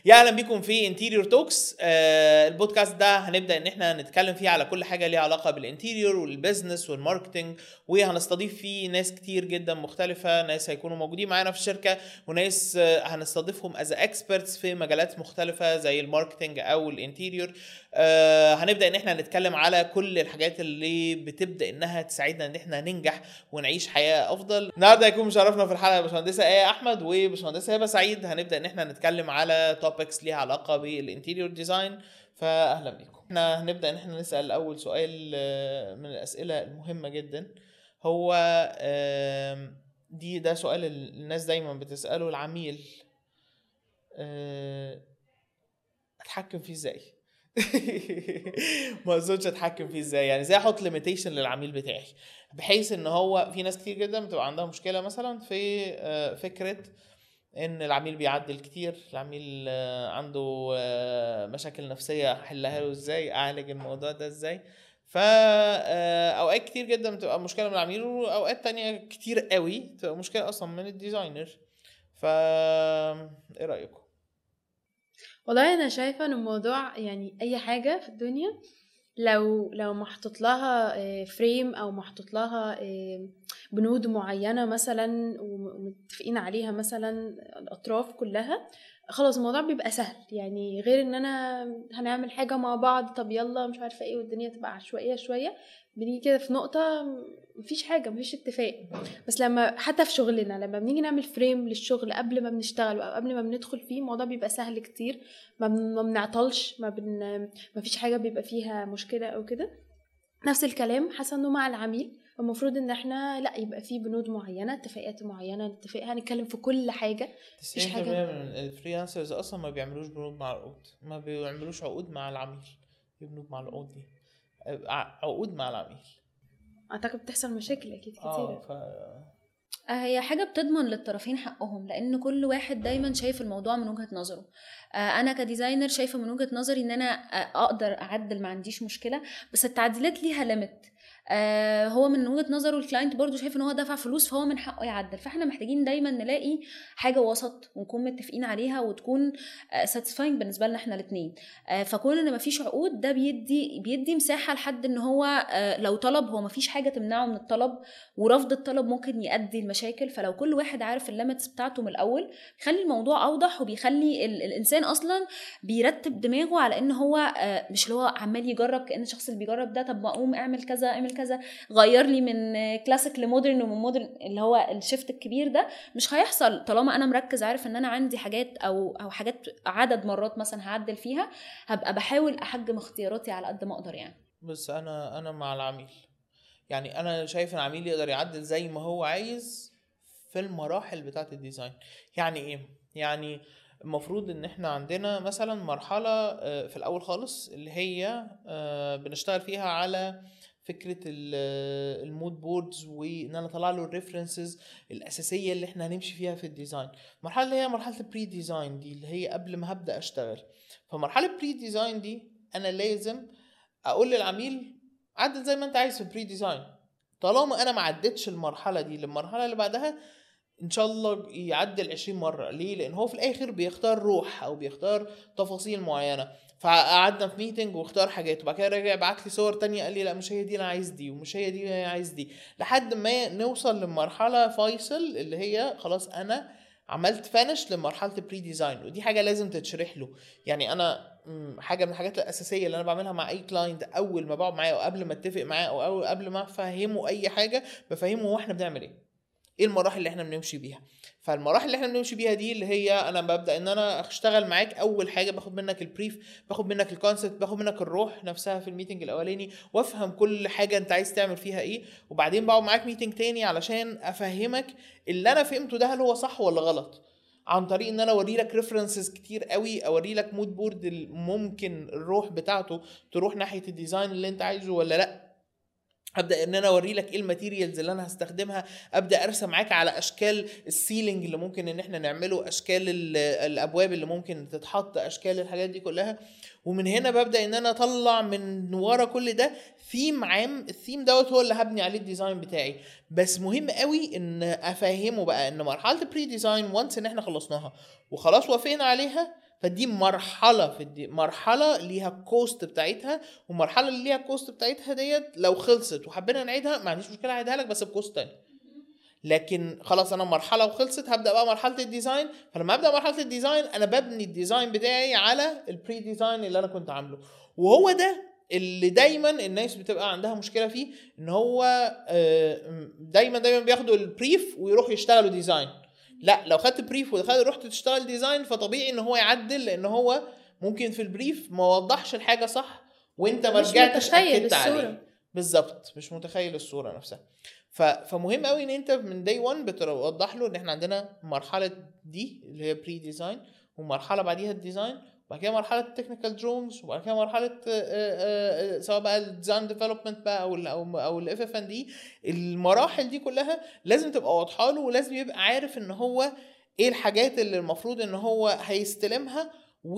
يا اهلا بيكم في انتيريور توكس آه البودكاست ده هنبدا ان احنا نتكلم فيه على كل حاجه ليها علاقه بالانتيريور والبزنس والماركتنج وهنستضيف فيه ناس كتير جدا مختلفه ناس هيكونوا موجودين معانا في الشركه وناس آه هنستضيفهم از اكسبرتس في مجالات مختلفه زي الماركتنج او الانتيريور آه هنبدا ان احنا نتكلم على كل الحاجات اللي بتبدا انها تساعدنا ان احنا ننجح ونعيش حياه افضل النهارده هيكون مشرفنا في الحلقه باشمهندسه ايه احمد وباشمهندسه هبه سعيد هنبدا ان احنا نتكلم على توبكس ليها علاقه بالانتيريور ديزاين فاهلا بيكم احنا هنبدا ان احنا نسال اول سؤال آه، من الاسئله المهمه جدا هو آم، دي ده سؤال الناس دايما بتساله العميل آه، اتحكم فيه ازاي ما اقصدش اتحكم فيه ازاي يعني ازاي احط ليميتيشن للعميل بتاعي بحيث ان هو في ناس كتير جدا بتبقى عندها مشكله مثلا في آه، فكره ان العميل بيعدل كتير العميل آه، عنده آه، مشاكل نفسيه احلها له ازاي اعالج الموضوع ده ازاي فا آه، اوقات كتير جدا بتبقى مشكله من العميل واوقات تانية كتير قوي بتبقى مشكله اصلا من الديزاينر فا ايه رايكم والله انا شايفه ان الموضوع يعني اي حاجه في الدنيا لو لو محطوط لها فريم او محطوط لها آه، بنود معينه مثلا ومتفقين عليها مثلا الاطراف كلها خلاص الموضوع بيبقى سهل يعني غير ان انا هنعمل حاجه مع بعض طب يلا مش عارفه ايه والدنيا تبقى عشوائيه شويه بنيجي كده في نقطه مفيش حاجه مفيش اتفاق بس لما حتى في شغلنا لما بنيجي نعمل فريم للشغل قبل ما بنشتغل او قبل ما بندخل فيه الموضوع بيبقى سهل كتير ما بن- ما بنعطلش ما بن ما فيش حاجه بيبقى فيها مشكله او كده نفس الكلام حاسه انه مع العميل المفروض ان احنا لا يبقى في بنود معينه اتفاقات معينه نتفقها نتكلم في كل حاجه 90% حاجة. من الفريلانسرز اصلا ما بيعملوش بنود مع العقود ما بيعملوش عقود مع العميل ايه بنود مع العقود دي ع- عقود مع العميل اعتقد بتحصل مشاكل اكيد اه كتيره ف آه، هي حاجة بتضمن للطرفين حقهم لأن كل واحد دايما شايف الموضوع من وجهة نظره آه، أنا كديزاينر شايفة من وجهة نظري إن أنا آه، أقدر أعدل ما عنديش مشكلة بس التعديلات ليها ليميت آه هو من وجهه نظره الكلاينت برضو شايف ان هو دفع فلوس فهو من حقه يعدل فاحنا محتاجين دايما نلاقي حاجه وسط ونكون متفقين عليها وتكون ساتيسفاينج بالنسبه لنا احنا الاثنين آه فكون ان مفيش عقود ده بيدي بيدي مساحه لحد ان هو آه لو طلب هو مفيش حاجه تمنعه من الطلب ورفض الطلب ممكن يؤدي لمشاكل فلو كل واحد عارف الليميتس بتاعته من الاول بيخلي الموضوع اوضح وبيخلي ال- الانسان اصلا بيرتب دماغه على ان هو آه، مش اللي هو عمال يجرب كان الشخص اللي بيجرب ده طب ما اقوم اعمل كذا اعمل كذا غير لي من كلاسيك لمودرن ومن مودرن اللي هو الشيفت الكبير ده مش هيحصل طالما انا مركز عارف ان انا عندي حاجات او او حاجات عدد مرات مثلا هعدل فيها هبقى بحاول احجم اختياراتي على قد ما اقدر يعني بس انا انا مع العميل يعني انا شايف ان العميل يقدر يعدل زي ما هو عايز في المراحل بتاعه الديزاين يعني ايه يعني المفروض ان احنا عندنا مثلا مرحله آه، في الاول خالص اللي هي آه، بنشتغل فيها على فكره ال- المود بوردز وان انا اطلع له الريفرنسز الاساسيه اللي احنا هنمشي فيها في الديزاين المرحله اللي هي مرحله البري ديزاين دي اللي هي قبل ما هبدا اشتغل فمرحله البري ديزاين دي انا لازم اقول للعميل عدل زي ما انت عايز في البري ديزاين طالما انا ما عدتش المرحله دي للمرحله اللي بعدها ان شاء الله يعدل 20 مره ليه لان هو في الاخر بيختار روح او بيختار تفاصيل معينه فقعدنا في ميتنج واختار حاجات وبعد كده رجع بعت لي صور تانية قال لي لا مش هي دي انا عايز دي ومش هي دي انا عايز دي لحد ما نوصل لمرحله فيصل اللي هي خلاص انا عملت فانش لمرحله البري ديزاين ودي حاجه لازم تتشرح له يعني انا مم، حاجه من الحاجات الاساسيه اللي انا بعملها مع اي كلاينت اول ما بقعد معاه او قبل ما اتفق معاه او أول قبل ما افهمه اي حاجه بفهمه هو احنا بنعمل ايه ايه المراحل اللي احنا بنمشي بيها فالمراحل اللي احنا بنمشي بيها دي اللي هي انا ببدا ان انا اشتغل معاك اول حاجه باخد منك البريف باخد منك الكونسبت باخد منك الروح نفسها في الميتنج الاولاني وافهم كل حاجه انت عايز تعمل فيها ايه وبعدين بقعد معاك ميتنج تاني علشان افهمك اللي انا فهمته ده هل هو صح ولا غلط عن طريق ان انا اوري لك ريفرنسز كتير قوي اوري لك مود بورد ممكن الروح بتاعته تروح ناحيه الديزاين اللي انت عايزه ولا لا ابدا ان انا اوري لك ايه الماتيريالز اللي انا هستخدمها ابدا ارسم معاك على اشكال السيلينج اللي ممكن ان احنا نعمله اشكال ال- الابواب اللي ممكن تتحط اشكال الحاجات دي كلها ومن هنا ببدا ان انا اطلع من ورا كل ده ثيم عام الثيم دوت هو اللي هبني عليه الديزاين بتاعي بس مهم قوي ان افهمه بقى ان مرحله البري ديزاين وانس ان احنا خلصناها وخلاص وافقنا عليها فدي مرحله في الدي مرحله ليها الكوست بتاعتها والمرحله اللي ليها الكوست بتاعتها ديت لو خلصت وحبينا نعيدها ما عنديش مشكله اعيدها لك بس بكوست تاني لكن خلاص انا مرحله وخلصت هبدا بقى مرحله الديزاين فلما ابدا مرحله الديزاين انا ببني الديزاين بتاعي على البري ديزاين اللي انا كنت عامله وهو ده اللي دايما الناس بتبقى عندها مشكله فيه ان هو آه، دايما دايما بياخدوا البريف ويروحوا يشتغلوا ديزاين لا لو خدت بريف ورحت تشتغل ديزاين فطبيعي ان هو يعدل لان هو ممكن في البريف ما وضحش الحاجه صح وانت ما مش رجعتش متخيل اكدت عليه الصورة. بالظبط مش متخيل الصوره نفسها ف... فمهم قوي ان انت من داي 1 بتوضح له ان احنا عندنا مرحله دي اللي هي بري ديزاين ومرحله بعديها الديزاين وبعد كده مرحله التكنيكال درونز وبعد كده مرحله آه، آه، آه، سواء بقى الديزاين ديفلوبمنت بقى او ال او او الاف اف ان دي المراحل دي كلها لازم تبقى واضحه له ولازم يبقى عارف ان هو ايه الحاجات اللي المفروض ان هو هيستلمها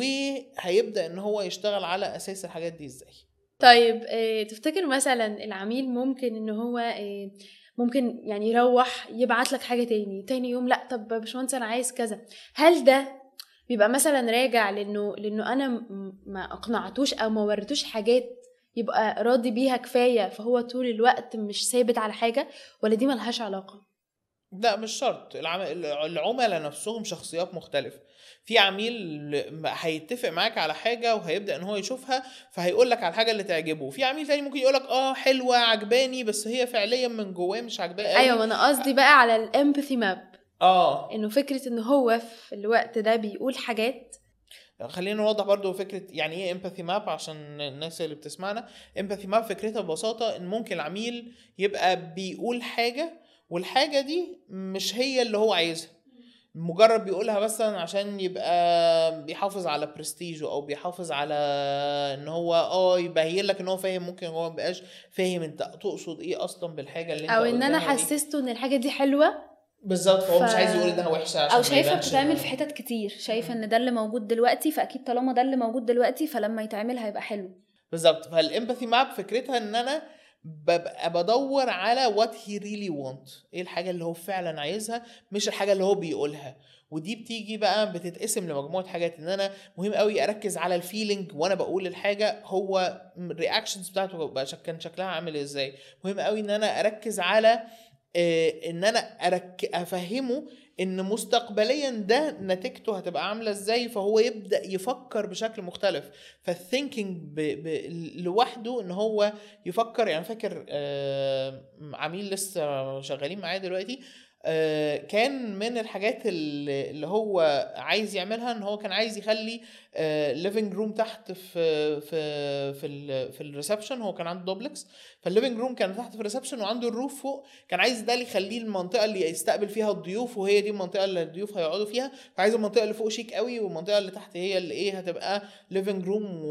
وهيبدا ان هو يشتغل على اساس الحاجات دي ازاي طيب آه، تفتكر مثلا العميل ممكن ان هو آه، ممكن يعني يروح يبعت لك حاجه تاني تاني يوم لا طب يا باشمهندس انا عايز كذا هل ده بيبقى مثلا راجع لانه لانه انا م- ما اقنعتوش او ما وريتوش حاجات يبقى راضي بيها كفايه فهو طول الوقت مش ثابت على حاجه ولا دي ملهاش علاقه لا مش شرط العم... العملاء نفسهم شخصيات مختلفة في عميل هيتفق معاك على حاجة وهيبدأ ان هو يشوفها فهيقول لك على الحاجة اللي تعجبه في عميل تاني ممكن يقول لك اه حلوة عجباني بس هي فعليا من جواه مش عجباه قوي ايوه ما انا قصدي بقى على الامباثي ماب اه انه فكره ان هو في الوقت ده بيقول حاجات خلينا نوضح برضو فكرة يعني ايه امباثي ماب عشان الناس اللي بتسمعنا امباثي ماب فكرتها ببساطة ان ممكن العميل يبقى بيقول حاجة والحاجة دي مش هي اللي هو عايزها مجرد بيقولها مثلا عشان يبقى بيحافظ على برستيجه او بيحافظ على ان هو اه يبين لك ان هو فاهم ممكن هو ما بقاش فاهم انت تقصد ايه اصلا بالحاجه اللي انت او ان انا قلتها دي. حسسته ان الحاجه دي حلوه بالظبط هو مش ف- عايز يقول انها وحشه عشان او ما شايفه يبانش بتتعمل إنه- في حتت كتير شايفه ان ده اللي موجود دلوقتي فاكيد طالما ده اللي موجود دلوقتي فلما يتعمل هيبقى حلو بالظبط فالامباثي ماب فكرتها ان انا ببقى بدور على وات هي ريلي وانت ايه الحاجه اللي هو فعلا عايزها مش الحاجه اللي هو بيقولها ودي بتيجي بقى بتتقسم لمجموعه حاجات ان انا مهم قوي اركز على الفيلينج وانا بقول الحاجه هو الرياكشنز بتاعته بقى شك- كان شكلها عامل ازاي مهم قوي ان انا اركز على آه، ان انا أرك... افهمه ان مستقبليا ده نتيجته هتبقى عامله ازاي فهو يبدا يفكر بشكل مختلف فالثينكينج ب... ب... لوحده ان هو يفكر يعني فاكر آه، عميل لسه شغالين معايا دلوقتي آه، كان من الحاجات اللي اللي هو عايز يعملها ان هو كان عايز يخلي ليفنج روم تحت في في في ال في الريسبشن هو كان عنده دوبلكس فالليفنج روم كان تحت في الريسبشن وعنده الروف فوق كان عايز ده اللي يخليه المنطقه اللي يستقبل فيها الضيوف وهي دي المنطقه اللي الضيوف هيقعدوا فيها فعايز المنطقه اللي فوق شيك قوي والمنطقه اللي تحت هي اللي ايه هتبقى ليفنج روم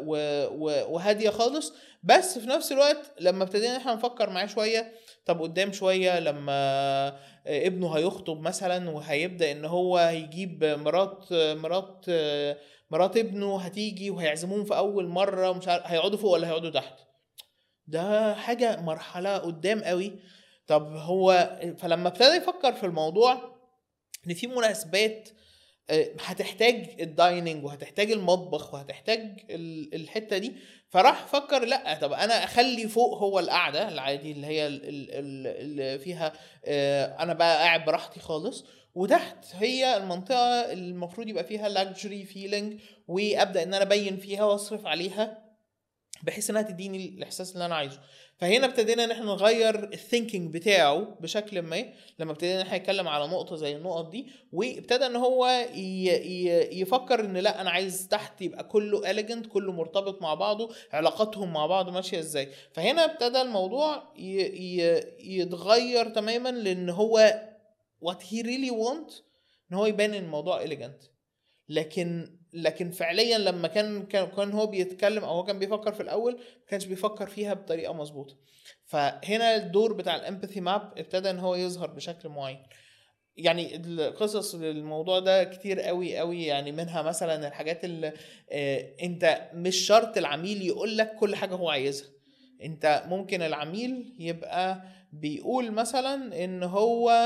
وهاديه خالص بس في نفس الوقت لما ابتدينا احنا نفكر معاه شويه طب قدام شويه لما ابنه هيخطب مثلا وهيبدا ان هو هيجيب مرات مرات مرات ابنه هتيجي وهيعزموهم في اول مره ومش عارف هيقعدوا فوق ولا هيقعدوا تحت ده حاجه مرحله قدام قوي طب هو فلما ابتدى يفكر في الموضوع ان في مناسبات آه، هتحتاج الدايننج وهتحتاج المطبخ وهتحتاج ال- الحته دي فراح فكر لا طب انا اخلي فوق هو القعده العادي اللي هي ال- ال- ال- اللي فيها آه، انا بقى قاعد براحتي خالص وتحت هي المنطقه اللي المفروض يبقى فيها لاكجري فيلينج وابدا ان انا ابين فيها واصرف عليها بحيث انها تديني الاحساس اللي انا عايزه فهنا ابتدينا ان احنا نغير الثينكينج بتاعه بشكل ما لما ابتدينا ان احنا نتكلم على نقطه زي النقط دي وابتدى ان هو ي... ي... يفكر ان لا انا عايز تحت يبقى كله اليجنت كله مرتبط مع بعضه علاقاتهم مع بعض ماشيه ازاي فهنا ابتدى الموضوع ي... ي... يتغير تماما لان هو what he really want ان هو يبان إن الموضوع اليجنت لكن لكن فعليا لما كان كان كان هو بيتكلم او هو كان بيفكر في الاول ما كانش بيفكر فيها بطريقه مظبوطه فهنا الدور بتاع الامباثي ماب ابتدى ان هو يظهر بشكل معين يعني القصص للموضوع ده كتير قوي قوي يعني منها مثلا الحاجات اللي آه انت مش شرط العميل يقول لك كل حاجه هو عايزها انت ممكن العميل يبقى بيقول مثلا ان هو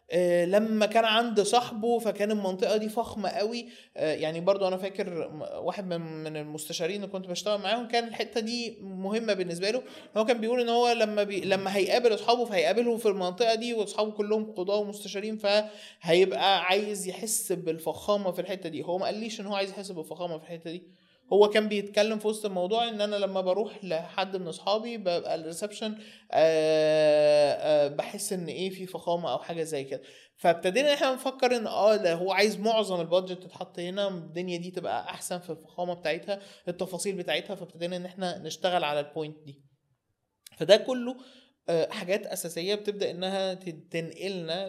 آه، لما كان عند صاحبه فكان المنطقه دي فخمه قوي آه، يعني برضو انا فاكر م- واحد من من المستشارين اللي كنت بشتغل معاهم كان الحته دي مهمه بالنسبه له هو كان بيقول ان هو لما بي لما هيقابل اصحابه فهيقابلهم في المنطقه دي واصحابه كلهم قضاه ومستشارين فهيبقى عايز يحس بالفخامه في الحته دي هو ما قاليش ان هو عايز يحس بالفخامه في الحته دي هو كان بيتكلم في وسط الموضوع ان انا لما بروح لحد من اصحابي ببقى الريسبشن بحس ان ايه في فخامه او حاجه زي كده فابتدينا احنا نفكر ان اه ده هو عايز معظم البادجت تتحط هنا الدنيا دي تبقى احسن في الفخامه بتاعتها التفاصيل بتاعتها فابتدينا ان احنا نشتغل على البوينت دي فده كله آه، حاجات اساسيه بتبدا انها ت- تنقلنا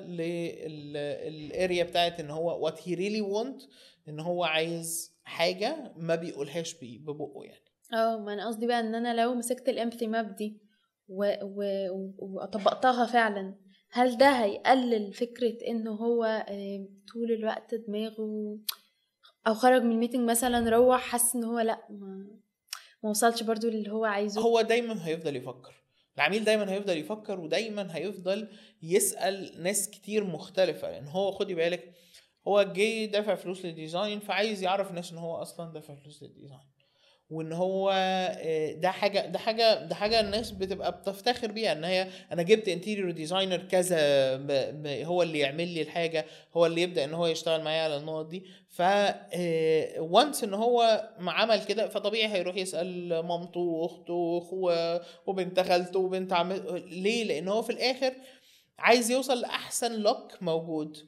للاريا بتاعت ان هو وات هي ريلي وونت ان هو عايز حاجه ما بيقولهاش بيه ببقه يعني اه ما انا قصدي بقى ان انا لو مسكت الامبثي ماب دي و... و... وطبقتها فعلا هل ده هيقلل فكرة انه هو آه، طول الوقت دماغه او خرج من الميتنج مثلا روح حس ان هو لا ما ما وصلش برضو اللي هو عايزه هو دايما هيفضل يفكر العميل دايما هيفضل يفكر ودايما هيفضل يسأل ناس كتير مختلفة يعني هو خدي بالك هو جه دافع فلوس للديزاين فعايز يعرف الناس ان هو اصلا دافع فلوس للديزاين وان هو آه، ده حاجه ده حاجه ده حاجه الناس بتبقى بتفتخر بيها ان هي انا جبت انتيريور ديزاينر كذا ب- ب- هو اللي يعمل لي الحاجه هو اللي يبدا ان هو يشتغل معايا على النقط دي ف وانس ان هو ما عمل كده فطبيعي هيروح يسال مامته واخته واخوه وبنت خالته وبنت عم ليه لان هو في الاخر عايز يوصل لاحسن لوك موجود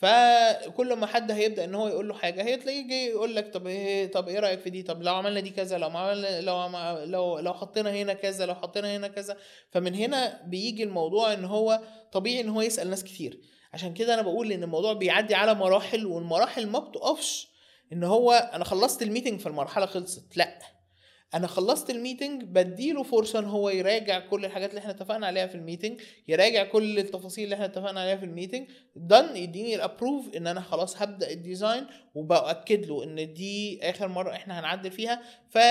فكل ما حد هيبدا ان هو يقول له حاجه هتلاقيه جاي يقول لك طب ايه طب ايه رايك في دي طب لو عملنا دي كذا لو ما عملنا لو عم- لو لو حطينا هنا كذا لو حطينا هنا كذا فمن هنا بيجي الموضوع ان هو طبيعي ان هو يسال ناس كتير عشان كده انا بقول ان الموضوع بيعدي على مراحل والمراحل ما بتقفش ان هو انا خلصت الميتنج فالمرحله خلصت لا انا خلصت الميتنج بديله فرصه ان هو يراجع كل الحاجات اللي احنا اتفقنا عليها في الميتنج يراجع كل التفاصيل اللي احنا اتفقنا عليها في الميتنج دن يديني الابروف ان انا خلاص هبدا الديزاين وباكد له ان دي اخر مره احنا هنعدل فيها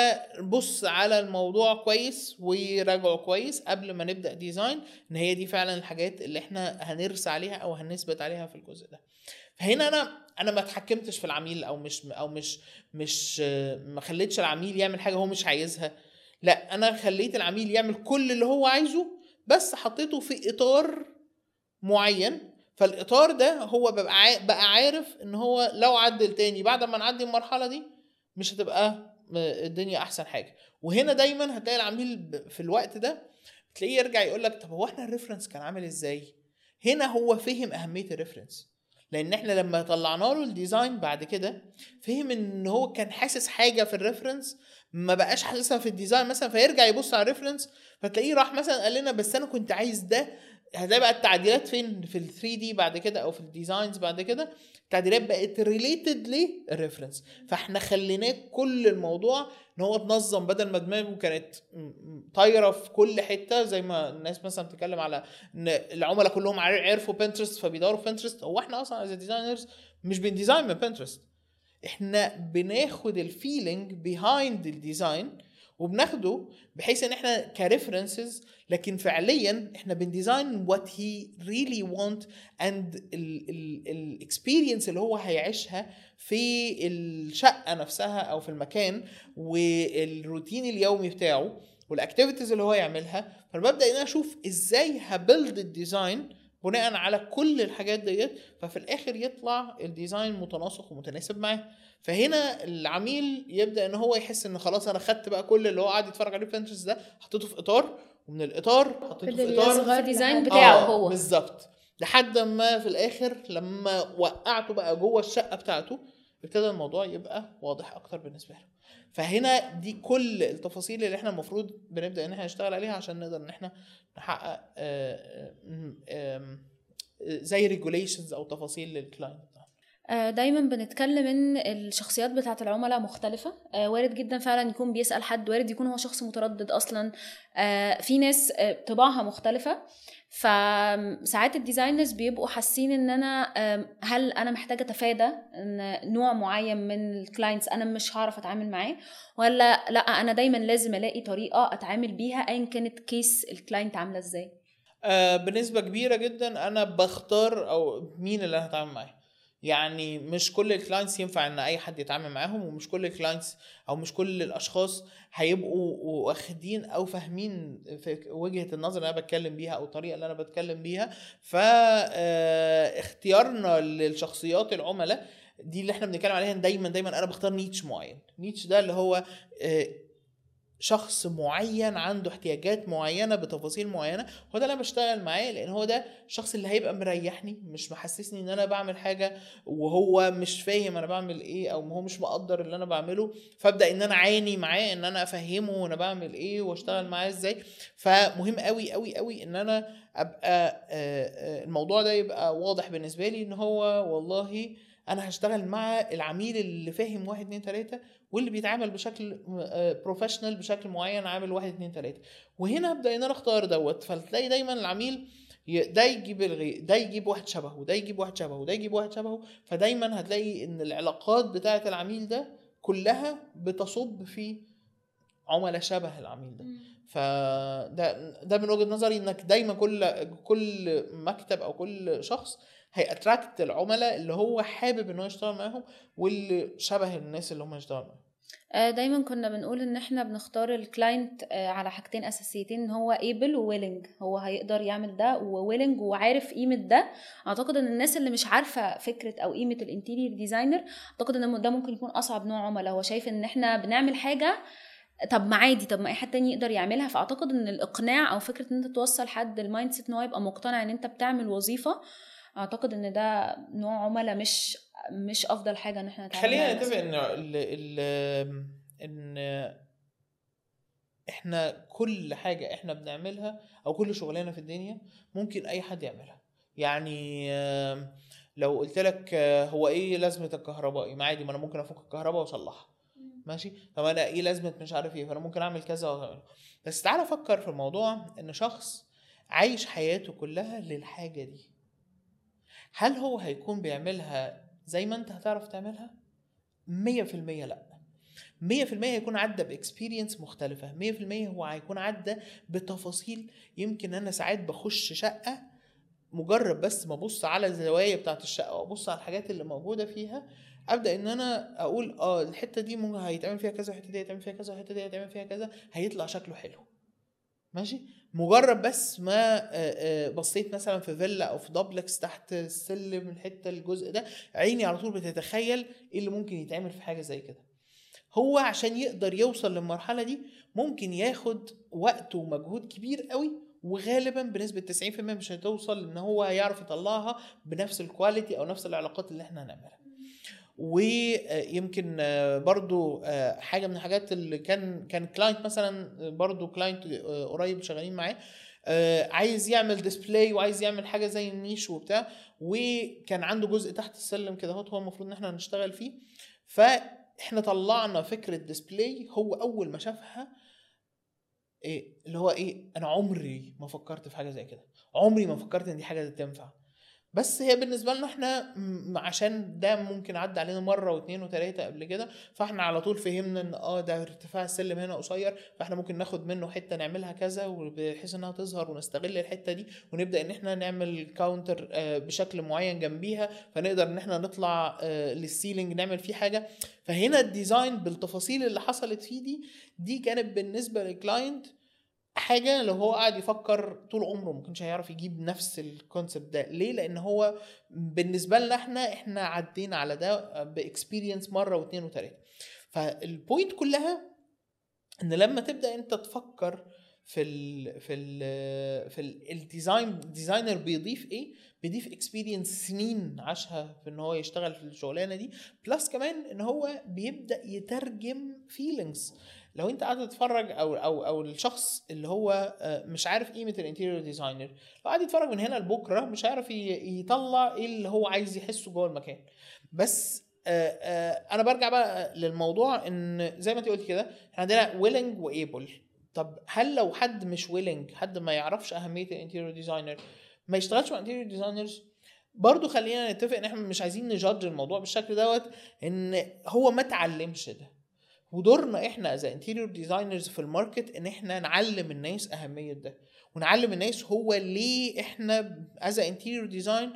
فبص على الموضوع كويس وراجعه كويس قبل ما نبدا ديزاين ان هي دي فعلا الحاجات اللي احنا هنرسى عليها او هنثبت عليها في الجزء ده فهنا انا انا ما اتحكمتش في العميل او مش او مش مش ما خليتش العميل يعمل حاجه هو مش عايزها لا انا خليت العميل يعمل كل اللي هو عايزه بس حطيته في اطار معين فالاطار ده هو بقى عا- بقى عارف ان هو لو عدل تاني بعد ما نعدي المرحله دي مش هتبقى م- الدنيا احسن حاجه وهنا دايما هتلاقي العميل ب- في الوقت ده تلاقيه يرجع يقول لك طب هو احنا الريفرنس كان عامل ازاي هنا هو فهم اهميه الريفرنس لان احنا لما طلعنا له الديزاين بعد كده فهم ان هو كان حاسس حاجه في الريفرنس ما بقاش حاسسها في الديزاين مثلا فيرجع يبص على الريفرنس فتلاقيه راح مثلا قال لنا بس انا كنت عايز ده هتلاقي بقى التعديلات فين في ال 3 دي بعد كده او في الديزاينز بعد كده التعديلات بقت ريليتد للريفرنس فاحنا خليناه كل الموضوع ان هو اتنظم بدل ما دماغه كانت م- م- طايره في كل حته زي ما الناس مثلا بتتكلم على ان العملاء كلهم عار- عرفوا بنترست فبيدوروا في بنترست هو احنا اصلا از ديزاينرز مش بنديزاين من بنترست احنا بناخد الفيلينج بيهايند الديزاين وبناخده بحيث ان احنا كريفرنسز لكن فعليا احنا بنديزاين وات هي ريلي وانت اند الاكسبيرينس اللي هو هيعيشها في الشقه نفسها او في المكان والروتين اليومي بتاعه والاكتيفيتيز اللي هو يعملها فانا ببدا ان انا اشوف ازاي هبلد الديزاين بناء على كل الحاجات ديت ففي الاخر يطلع الديزاين متناسق ومتناسب معاه فهنا العميل يبدا ان هو يحس ان خلاص انا خدت بقى كل اللي هو قاعد يتفرج عليه في بنترست ده حطيته في اطار ومن الاطار حطيته في اللي اطار يصغر في الديزاين لحد- بتاعه آه، هو بالظبط لحد ما في الاخر لما وقعته بقى جوه الشقه بتاعته ابتدى الموضوع يبقى واضح اكتر بالنسبه له فهنا دي كل التفاصيل اللي احنا المفروض بنبدا ان احنا نشتغل عليها عشان نقدر ان احنا نحقق آه، آم، آم، زي ريجوليشنز او تفاصيل للكلاينت آه، دايما بنتكلم ان الشخصيات بتاعه العملاء مختلفه آه، وارد جدا فعلا يكون بيسال حد وارد يكون هو شخص متردد اصلا آه، في ناس آه، طباعها مختلفه فساعات الديزاينرز بيبقوا حاسين ان انا آم، هل انا محتاجه اتفادى ان نوع معين من الكلاينتس انا مش هعرف اتعامل معاه ولا لا انا دايما لازم الاقي طريقه اتعامل بيها ايا كانت كيس الكلاينت عامله ازاي آه بنسبه كبيره جدا انا بختار او مين اللي انا هتعامل معاه يعني مش كل الكلاينتس ينفع ان اي حد يتعامل معاهم ومش كل الكلاينتس او مش كل الاشخاص هيبقوا واخدين او فاهمين في وجهه النظر اللي انا بتكلم بيها او الطريقه اللي انا بتكلم بيها فاختيارنا للشخصيات العملاء دي اللي احنا بنتكلم عليها دايما دايما انا بختار نيتش معين نيتش ده اللي هو آه، شخص معين عنده احتياجات معينه بتفاصيل معينه هو ده اللي انا بشتغل معاه لان هو ده الشخص اللي هيبقى مريحني مش محسسني ان انا بعمل حاجه وهو مش فاهم انا بعمل ايه او هو مش مقدر اللي انا بعمله فابدا ان انا اعاني معاه ان انا افهمه انا بعمل ايه واشتغل معاه ازاي فمهم قوي قوي قوي ان انا ابقى آه، آه، الموضوع ده يبقى واضح بالنسبه لي ان هو والله انا هشتغل مع العميل اللي فاهم واحد اتنين تلاته واللي بيتعامل بشكل بروفيشنال بشكل معين عامل واحد اتنين تلاته وهنا ابدا ان انا اختار دوت فتلاقي دايما العميل ي- ده يجيب الغي... ده يجيب واحد شبهه وده يجيب واحد شبهه وده يجيب واحد شبهه فدايما هتلاقي ان العلاقات بتاعه العميل ده كلها بتصب في عملاء شبه العميل ده فده ده من وجهه نظري انك دايما كل كل مكتب او كل شخص هيأتراكت العملاء اللي هو حابب ان هو يشتغل معاهم واللي شبه الناس اللي هم يشتغلوا معاهم آه، دايما كنا بنقول ان احنا بنختار الكلاينت آه، على حاجتين اساسيتين ان هو able وويلنج هو هيقدر يعمل ده وويلنج وعارف قيمه ده اعتقد ان الناس اللي مش عارفه فكره او قيمه الانتيريور ديزاينر اعتقد ان ده ممكن يكون اصعب نوع عملاء هو شايف ان احنا بنعمل حاجه طب ما عادي طب ما اي حد تاني يقدر يعملها فاعتقد ان الاقناع او فكره ان انت توصل حد المايند سيت ان هو يبقى مقتنع ان انت بتعمل وظيفه اعتقد ان ده نوع عملاء مش مش افضل حاجه ان احنا نتعامل خلينا معاه نتفق مثلاً. ان ال ال ان احنا كل حاجه احنا بنعملها او كل شغلانه في الدنيا ممكن اي حد يعملها يعني آم، لو قلت لك آه، هو ايه لازمه الكهربائي ما عادي ما انا ممكن افك الكهرباء واصلحها ماشي طب انا ايه لازمه مش عارف ايه فانا ممكن اعمل كذا وأعمل. بس تعالى فكر في الموضوع ان شخص عايش حياته كلها للحاجه دي هل هو هيكون بيعملها زي ما انت هتعرف تعملها 100% لا 100% هيكون عدى باكسبيرينس مختلفة 100% هو هيكون عدى بتفاصيل يمكن انا ساعات بخش شقة مجرد بس ما ابص على الزوايا بتاعت الشقة وابص على الحاجات اللي موجودة فيها ابدا ان انا اقول اه الحتة دي ممكن هيتعمل فيها كذا الحتة دي هيتعمل فيها كذا الحتة دي هيتعمل فيها كذا هيطلع شكله حلو ماشي مجرد بس ما آه، آه، بصيت مثلا في فيلا او في دوبلكس تحت السلم الحته الجزء ده عيني على طول بتتخيل ايه اللي ممكن يتعمل في حاجه زي كده هو عشان يقدر يوصل للمرحله دي ممكن ياخد وقت ومجهود كبير قوي وغالبا بنسبه 90% مش هتوصل ان هو هيعرف يطلعها بنفس الكواليتي او نفس العلاقات اللي احنا هنعملها ويمكن برضو آه، حاجه من الحاجات اللي كان كان كلاينت مثلا برضو كلاينت قريب شغالين معاه آه، عايز يعمل ديسبلاي وعايز يعمل حاجه زي النيش وبتاع وكان عنده جزء تحت السلم كده هو المفروض ان احنا نشتغل فيه فاحنا طلعنا فكره ديسبلاي هو اول ما شافها ايه اللي هو ايه انا عمري ما فكرت في حاجه زي كده عمري ما فكرت ان دي حاجه تنفع بس هي بالنسبه لنا احنا م- عشان ده ممكن عدى علينا مره واثنين وثلاثه قبل كده فاحنا على طول فهمنا ان اه ده ارتفاع السلم هنا قصير فاحنا ممكن ناخد منه حته نعملها كذا بحيث انها تظهر ونستغل الحته دي ونبدا ان احنا نعمل كاونتر بشكل معين جنبيها فنقدر ان احنا نطلع آه، للسيلينج نعمل فيه حاجه فهنا الديزاين بالتفاصيل اللي حصلت فيه دي دي كانت بالنسبه للكلاينت حاجه لو هو قاعد يفكر طول عمره ما كانش هيعرف يجيب نفس الكونسبت ده ليه لان هو بالنسبه لنا احنا احنا عدينا على ده باكسبيرينس مره واثنين وثلاثه فالبوينت كلها ان لما تبدا انت تفكر في ال في ال في ال- الديزاين الديزاينر بيضيف ايه بيضيف اكسبيرينس سنين عاشها في ان هو يشتغل في الشغلانه دي بلس كمان ان هو بيبدا يترجم فيلينجز لو انت قاعد تتفرج او او او الشخص اللي هو آه، مش عارف قيمه الانتيريور ديزاينر لو قاعد يتفرج من هنا لبكره مش هيعرف ي- يطلع ايه اللي هو عايز يحسه جوه المكان بس آه، آه، انا برجع بقى للموضوع ان زي ما انت قلت كده احنا عندنا ويلنج وايبل طب هل لو حد مش ويلنج حد ما يعرفش اهميه الانتيريور ديزاينر ما يشتغلش مع انتيريور ديزاينرز برضو خلينا نتفق ان احنا مش عايزين نجادج الموضوع بالشكل دوت ان هو ما اتعلمش ده ودورنا احنا از انتيريور ديزاينرز في الماركت ان احنا نعلم الناس اهميه ده ونعلم الناس هو ليه احنا از انتيريور ديزاين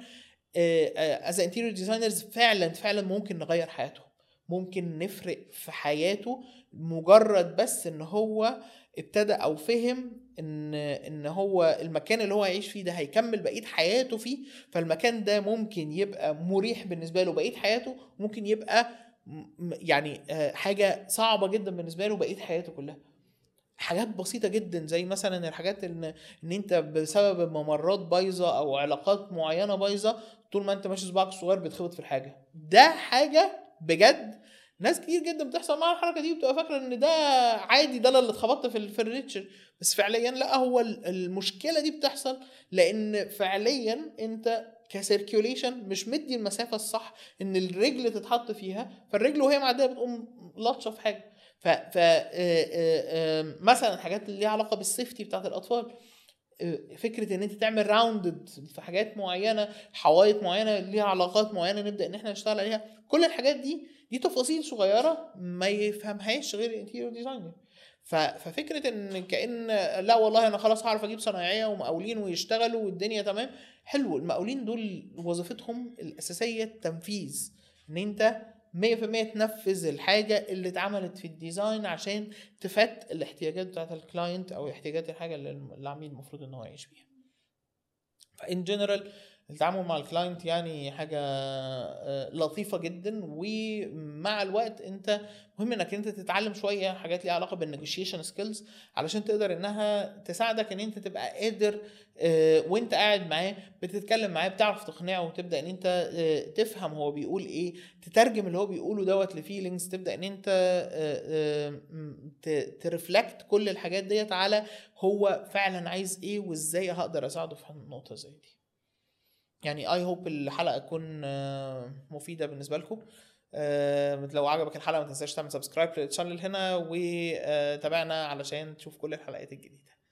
از انتيريور ديزاينرز فعلا فعلا ممكن نغير حياته ممكن نفرق في حياته مجرد بس ان هو ابتدى او فهم ان ان هو المكان اللي هو هيعيش فيه ده هيكمل بقيه حياته فيه فالمكان ده ممكن يبقى مريح بالنسبه له بقيه حياته ممكن يبقى م- يعني آه، حاجه صعبه جدا بالنسبه له بقيه حياته كلها حاجات بسيطه جدا زي مثلا الحاجات ان ان انت بسبب ممرات بايظه او علاقات معينه بايظه طول ما انت ماشي صباعك الصغير بيتخبط في الحاجه ده حاجه بجد ناس كتير جدا بتحصل معاها الحركه دي وبتبقى فاكره ان ده عادي ده أنا اللي اتخبطت في الفرنتشر بس فعليا لا هو ال- المشكله دي بتحصل لان فعليا انت كسيركيوليشن مش مدي المسافه الصح ان الرجل تتحط فيها فالرجل وهي معديه بتقوم لطشه في حاجه ف ف آه، آه، آه، مثلا الحاجات اللي ليها علاقه بالسيفتي بتاعت الاطفال آه، فكره ان انت تعمل راوندد في حاجات معينه حوايط معينه ليها علاقات معينه نبدا ان احنا نشتغل عليها كل الحاجات دي دي تفاصيل صغيره ما يفهمهاش غير الانتيريور ديزاينر ففكره ان كان لا والله انا خلاص هعرف اجيب صنايعيه ومقاولين ويشتغلوا والدنيا تمام حلو المقاولين دول وظيفتهم الاساسيه التنفيذ ان انت 100% تنفذ الحاجه اللي اتعملت في الديزاين عشان تفت الاحتياجات بتاعت الكلاينت او احتياجات الحاجه اللي العميل المفروض ان هو يعيش بيها فان جنرال التعامل مع الكلاينت يعني حاجه آه، لطيفه جدا ومع الوقت انت مهم انك انت تتعلم شويه حاجات ليها علاقه بالنيجوشيشن سكيلز علشان تقدر انها تساعدك ان انت تبقى قادر آه، وانت قاعد معاه بتتكلم معاه بتعرف تقنعه وتبدا ان انت آه، تفهم هو بيقول ايه تترجم اللي هو بيقوله دوت لفيلينجز تبدا ان انت آه، آه، م- ت- ترفلكت كل الحاجات ديت على هو فعلا عايز ايه وازاي هقدر اساعده في نقطه زي دي يعني اي هوب الحلقه تكون آه، مفيده بالنسبه لكم آه، لو عجبك الحلقه ما تنساش تعمل سبسكرايب للشانل هنا وتابعنا علشان تشوف كل الحلقات الجديده